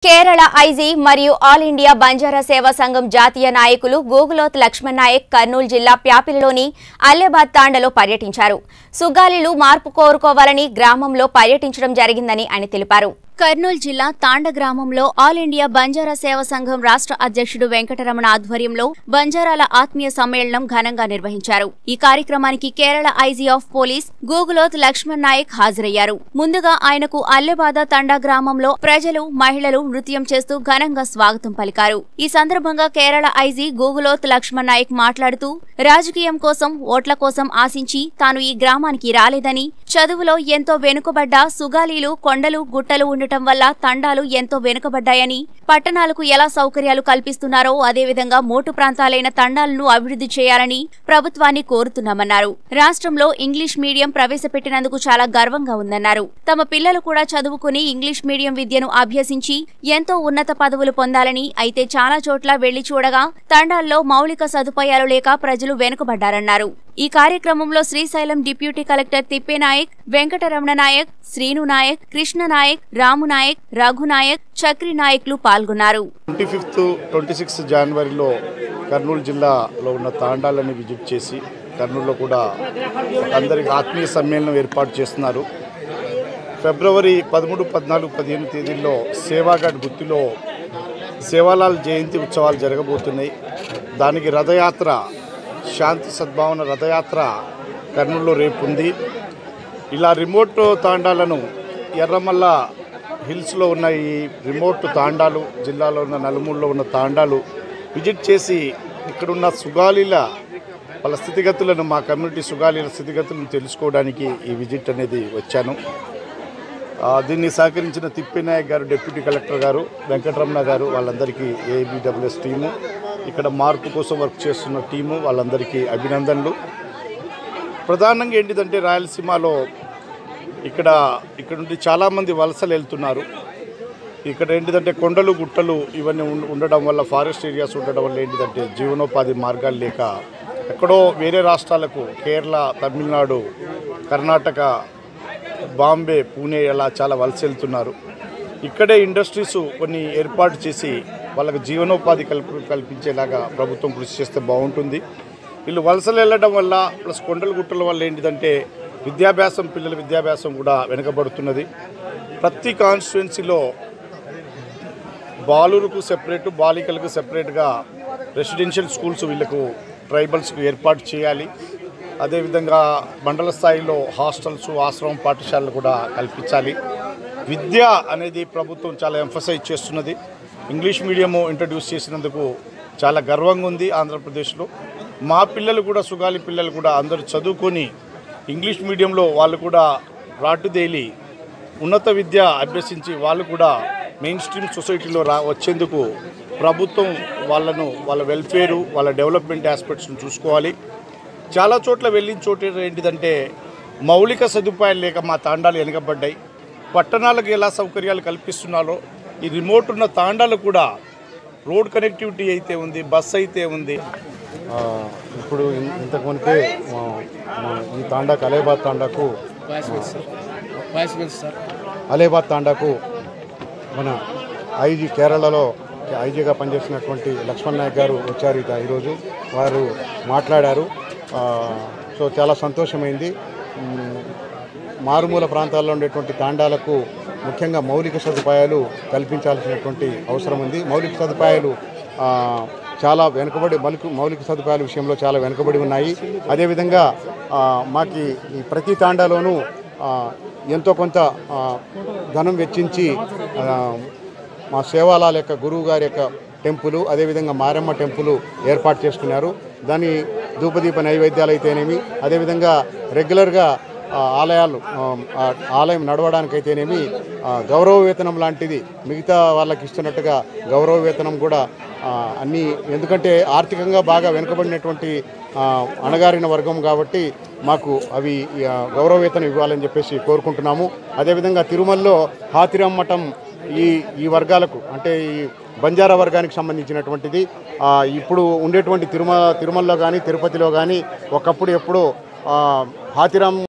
Kerala IG మరియు all India Banjara Seva Sangham జాతీయ నాయకులు గూగులోత్ లక్ష్మణ్ నాయక్ కర్నూలు జిల్లా ప్యాపిలిలోని అల్లెబాద్ తాండలో పర్యటించారు సుగాలిలు మార్పు కోరుకోవాలని గ్రామంలో పర్యటించడం జరిగిందని ఆయన తెలిపారు కర్నూలు జిల్లా తాండ గ్రామంలో ఆల్ ఇండియా బంజారా సేవా సంఘం రాష్ట్ర అధ్యక్షుడు వెంకటరమణ ఆధ్వర్యంలో బంజారాల ఆత్మీయ సమ్మేళనం ఘనంగా నిర్వహించారు ఈ కార్యక్రమానికి Kerala IG of police Guguloth Laxman Nayak హాజరయ్యారు ముందుగా ఆయనకు అల్లెబాద తండా గ్రామంలో ప్రజలు మహిళలు నృత్యం చేస్తూ ఘనంగా స్వాగతం పలికారు ఈ సందర్భంగా కేరళ ఐజీ గూగులోత్ లక్ష్మణ్ నాయక్ మాట్లాడుతూ రాజకీయం కోసం ఓట్ల కోసం ఆశించి తాను ఈ గ్రామానికి రాలేదని చదువులో ఎంతో వెనుకబడ్డ సుగాలీలు కొండలు గుట్టలు ఉండటం వల్ల తండాలు ఎంతో వెనుకబడ్డాయని పట్టణాలకు ఎలా సౌకర్యాలు కల్పిస్తున్నారో అదేవిధంగా మోటు ప్రాంతాలైన తండాలను అభివృద్ధి చేయాలని ప్రభుత్వాన్ని కోరుతున్నామన్నారు రాష్ట్రంలో ఇంగ్లీష్ మీడియం ప్రవేశపెట్టినందుకు చాలా గర్వంగా ఉందన్నారు తమ పిల్లలు కూడా చదువుకుని ఇంగ్లీష్ మీడియం విద్యను అభ్యసించి ఎంతో ఉన్నత పదవులు పొందాలని అయితే చాలా చోట్ల వెళ్లి చూడగా తండాల్లో మౌలిక సదుపాయాలు లేక ప్రజలు వెనుకబడ్డారన్నారు ఈ కార్యక్రమంలో శ్రీశైలం డిప్యూటీ కలెక్టర్ తిప్పేనాయక్ వెంకటరమణ నాయక్ శ్రీను నాయక్ కృష్ణ నాయక్ రాము నాయక్ రఘు నాయక్ చక్రి నాయక్లు పాల్గొన్నారు ట్వంటీ ఫిఫ్త్ ట్వంటీ సిక్స్త్ జనవరిలో కర్నూలు జిల్లాలో ఉన్న తాండాలని విజిట్ చేసి కర్నూలులో కూడా అందరికి ఆత్మీయ సమ్మేళనం ఏర్పాటు చేస్తున్నారు ఫిబ్రవరి పదమూడు పద్నాలుగు పదిహేను తేదీల్లో సేవాఘాట్ గుత్తిలో సేవాలాల్ జయంతి ఉత్సవాలు జరగబోతున్నాయి దానికి రథయాత్ర శాంతి సద్భావన రథయాత్ర కర్నూలులో రేపు ఉంది ఇలా రిమోట్ తాండాలను ఎర్రమల్ల హిల్స్లో ఉన్న ఈ రిమోట్ తాండాలు జిల్లాలో ఉన్న నలుమూలలో ఉన్న తాండాలు విజిట్ చేసి ఇక్కడున్న సుగాలీల వాళ్ళ స్థితిగతులను మా కమ్యూనిటీ సుగాలీల స్థితిగతులను తెలుసుకోవడానికి ఈ విజిట్ అనేది వచ్చాను ఆ, దీన్ని సహకరించిన తిప్పినాయక్ గారు డిప్యూటీ కలెక్టర్ గారు వెంకటరమణ గారు వాళ్ళందరికీ ఏబిడబ్ల్యూఎస్ టీము ఇక్కడ మార్పు కోసం వర్క్ చేస్తున్న టీము వాళ్ళందరికీ అభినందనలు ప్రధానంగా ఏంటిదంటే రాయలసీమలో ఇక్కడ ఇక్కడ నుండి చాలామంది వలసలు వెళ్తున్నారు ఇక్కడ ఏంటిదంటే కొండలు గుట్టలు ఇవన్నీ ఉండ- ఉండడం వల్ల ఫారెస్ట్ ఏరియాస్ ఉండడం వల్ల ఏంటిదంటే జీవనోపాధి మార్గాలు లేక ఎక్కడో వేరే రాష్ట్రాలకు కేరళ తమిళనాడు కర్ణాటక బాంబే పూణే అలా చాలా వలస వెళ్తున్నారు ఇక్కడే ఇండస్ట్రీస్ కొన్ని ఏర్పాటు చేసి వాళ్ళకి జీవనోపాధి కల్ప కల్పించేలాగా ప్రభుత్వం కృషి చేస్తే బాగుంటుంది వీళ్ళు వలసలు వెళ్ళడం వల్ల ప్లస్ కొండల గుట్టల వల్ల ఏంటిదంటే విద్యాభ్యాసం పిల్లల విద్యాభ్యాసం కూడా వెనుకబడుతున్నది ప్రతి కాన్స్టిట్యున్సీలో బాలులకు సెపరేట్ బాలికలకు సెపరేట్గా రెసిడెన్షియల్ స్కూల్స్ వీళ్ళకు ట్రైబల్స్కు ఏర్పాటు చేయాలి అదేవిధంగా మండల స్థాయిలో హాస్టల్స్ ఆశ్రమం పాఠశాలలు కూడా కల్పించాలి విద్య అనేది ప్రభుత్వం చాలా ఎంఫసైజ్ చేస్తున్నది ఇంగ్లీష్ మీడియము ఇంట్రడ్యూస్ చేసినందుకు చాలా గర్వంగా ఉంది ఆంధ్రప్రదేశ్లో మా పిల్లలు కూడా సుగాలి పిల్లలు కూడా అందరూ చదువుకొని ఇంగ్లీష్ మీడియంలో వాళ్ళు కూడా రాటుదేలి ఉన్నత విద్య అభ్యసించి వాళ్ళు కూడా మెయిన్ స్ట్రీమ్ సొసైటీలో రా వచ్చేందుకు ప్రభుత్వం వాళ్ళను వాళ్ళ వెల్ఫేరు వాళ్ళ డెవలప్మెంట్ ఆస్పెక్ట్స్ను చూసుకోవాలి చాలా చోట్ల వెళ్ళిన చోట ఏంటిదంటే మౌలిక సదుపాయాలు లేక మా తాండాలు వెనకబడ్డాయి పట్టణాలకు ఎలా సౌకర్యాలు కల్పిస్తున్నారో ఈ రిమోట్ ఉన్న తాండాలు కూడా రోడ్ కనెక్టివిటీ అయితే ఉంది బస్ అయితే ఉంది ఆ, ఇప్పుడు ఇన్- ఇంతకు మునిపే ఆ, ఆ, ఈ తాండాకు అలేబాద్ తాండాకు అలేబాద్ తాండాకు మన ఐజీ కేరళలో ఐజీగా పనిచేసినటువంటి లక్ష్మణ్ నాయక్ గారు వచ్చారు ఇక ఈరోజు వారు మాట్లాడారు ఆ, సో చాలా సంతోషమైంది మ్, మారుమూల ప్రాంతాల్లో ఉండేటువంటి తాండాలకు ముఖ్యంగా మౌలిక సదుపాయాలు కల్పించాల్సినటువంటి అవసరం ఉంది మౌలిక సదుపాయాలు ఆ, చాలా వెనుకబడి మౌలిక మౌలిక సదుపాయాల విషయంలో చాలా వెనుకబడి ఉన్నాయి అదేవిధంగా ఆ, మాకి ఈ ప్రతి తాండాలోనూ ఆ, ఎంతో కొంత ఆ, ధనం వెచ్చించి ఆ, మా సేవాలాల యొక్క గురువు గారి యొక్క టెంపుల్ అదేవిధంగా మారమ్మ టెంపుల్ ఏర్పాటు చేసుకున్నారు దాని ధూపదీప నైవేద్యాలు అయితేనేమి అదేవిధంగా రెగ్యులర్గా ఆ, ఆలయాలు ఆ, ఆ ఆలయం నడవడానికైతేనేమి ఆ, గౌరవ వేతనం లాంటిది మిగతా వాళ్ళకి ఇస్తున్నట్టుగా గౌరవ వేతనం కూడా ఆ, అన్నీ ఎందుకంటే ఆర్థికంగా బాగా వెనుకబడినటువంటి ఆ, అణగారిన వర్గం కాబట్టి మాకు అవి ఆ, గౌరవ వేతనం ఇవ్వాలని చెప్పేసి కోరుకుంటున్నాము అదేవిధంగా తిరుమలలో హాతిరామ్ మఠం ఈ ఈ వర్గాలకు అంటే ఈ బంజారా వర్గానికి సంబంధించినటువంటిది ఆ, ఇప్పుడు ఉండేటువంటి తిరుమల తిరుమలలో కానీ తిరుపతిలో కానీ ఒకప్పుడు ఎప్పుడో ఆ, హాతిరామ్